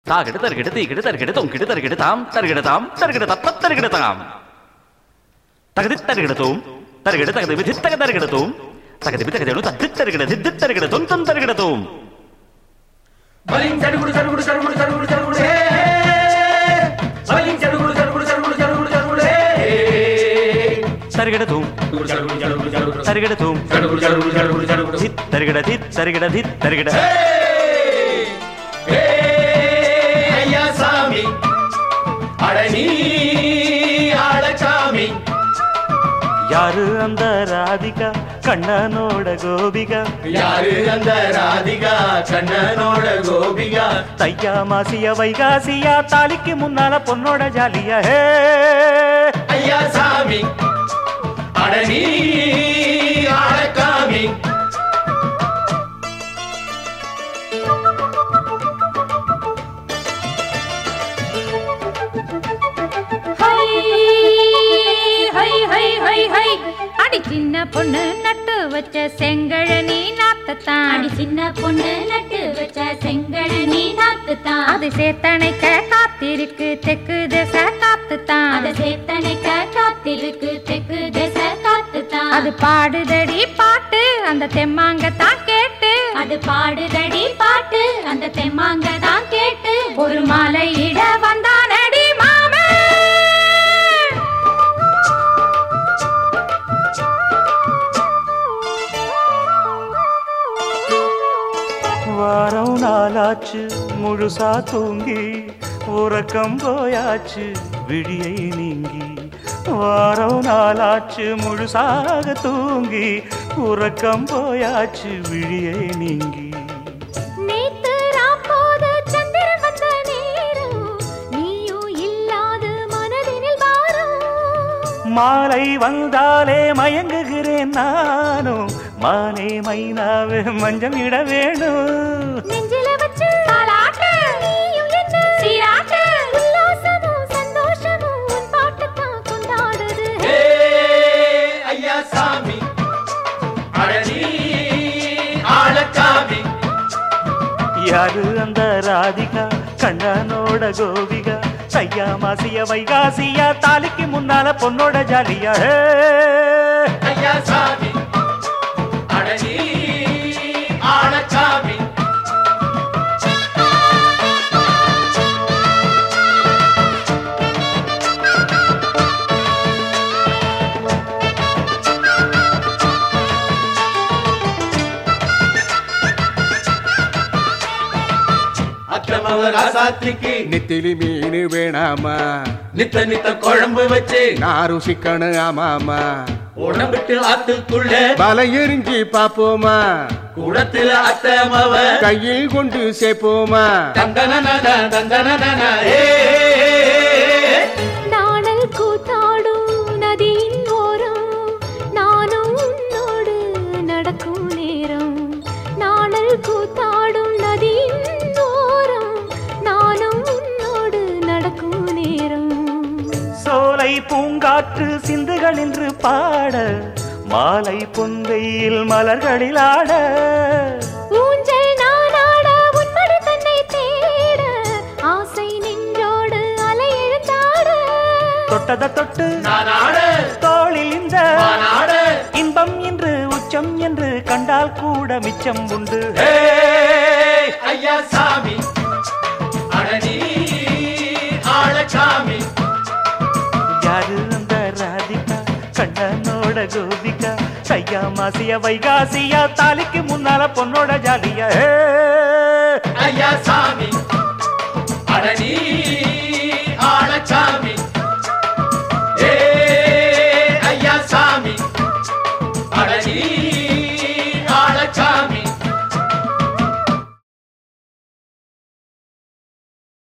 தாகிடு தருகிடு தீகிடு தருகிடு தொங்கிடு தருகிடு தாம் தருகிடு தாம் தருகிடு தப்ப தருகிடு தாம் தகுதி தருகிடு தூம் தருகிடு தகுதி விதி தக தருகிடு தூம் தகுதி விதி தகுதி தத்து தருகிடு தித்து தருகிடு தொம் தொம் தருகிடு தூம் பலிங் சடுகுடு சடுகுடு சடுகுடு சடுகுடு சடுகுடு ஹே பலிங் சடுகுடு சடுகுடு சடுகுடு சடுகுடு சடுகுடு ஹே தருகிடு தூம் சடுகுடு சடுகுடு சடுகுடு சடுகுடு தருகிடு தூம் சடுகுடு சடுகுடு சடுகுடு சடுகுடு தித் தருகிட தித் தருகிட தித் தருகிட ஹே ஐயா சாமி அட நீ ஆளச்சாமி யாரு அந்த ராதிகா கண்ணனோட கோபிகா யாரு அந்த ராதிகா கண்ணனோட கோபிகா தையா மாசிய வைகாசியா தாலிக்கு முன்னால பொண்ணோட ஜாலியா ஹே ஐயா சாமி அட நீ ஆளக்காமி ஹை ஹை ஹை ஹை ஹை அடி சின்ன பொண்ணு நட்டு வச்ச செங்கழனி நாத்தத்தான் அடி சின்ன பொண்ணு நட்டு வச்ச செங்கழனி நாத்துத்தான் அது சேத்தனைக்க காத்திருக்கு தெக்கு திசை காத்துத்தான் அத சேத்தனைக்க காத்திருக்கு தெற்கு திசை காத்துத்தான் அது பாடுதடி பாட்டு அந்த தெம்மாங்கத்தான் கேட்டு அது பாடுதடி பாட்டு அந்த தெம்மாங்க தான் கேட்டு ஒரு மாலை இட வந்தானடி மாமே வாரம் நாளாச்சு முழுசா தூங்கி உறக்கம் போயாச்சு விடியை நீங்கி வாரம் நாளாச்சு முழுசாக தூங்கி உறக்கம் போயாச்சு விழியை நீங்கி நேத்து ராப்போது சந்திரன் வந்த நேரம் நீயும் இல்லாது மனதினில் வாரம் மாலை வந்தாலே மயங்குகிறேன் நானும் மானே மைனாவே மஞ்சம் இட வேணும் நெஞ்சில வச்சு தாலாட்டு நீயும் என்ன சீராட்டு உல்லாசமும் சந்தோஷமும் உன் பாட்டுத்தான் கொண்டாடுது ஹே ஐயா சாமி அட நீ ஆளக்காமி யாரு அந்த ராதிகா கண்ணனோட கோபிகா சையா மாசிய வைகாசியா தாலிக்கு முன்னால பொண்ணோட ஜாலியா ஹே! ஐயா சாமி அட நீ ஆளக்காமி அக்கிரமவ ராசாத்திக்கு நெத்திலி மீன் வேணாமா நித்த நித்த குழம்பு வச்சு நான் ருசிக்கணும் ஆமாமா உடம்பிட்டு ஆத்துக்குள்ள பல எரிஞ்சு பாப்போமா கூடத்துல அத்தமவ கையில் கொண்டு சேர்ப்போமா தந்தன தந்தன ஏ நாணல் கூத்தாடும் நதியின் ஓரம் நானும் உன்னோடு நடக்கும் நேரம் நாணல் கூத்தாடும் நதியின் ஓரம் நானும் உன்னோடு நடக்கும் நேரம் சோலை பூங்காற்று சிந்துகள் என்று பாட மாலை பொன்வெயில் மலர்களில் ஆட ஊஞ்சல் நானாட உன்மடி தன்னை தேட ஆசை நின்றோடு அலை எழுந்தாட தொட்டத தொட்டு நானாட தோளில் இந்த நானாட இன்பம் என்று உச்சம் என்று கண்டால் கூட மிச்சம் உண்டு ஏ ஐயா சாமி அட நீ ஆளச்சாமி யாரு அந்த ராதிகா கண்ணனோட கோபிகா சையா மாசிய வைகாசியா தாலிக்கு முன்னால பொண்ணோட ஜாலியா ஹே! ஐயா சாமி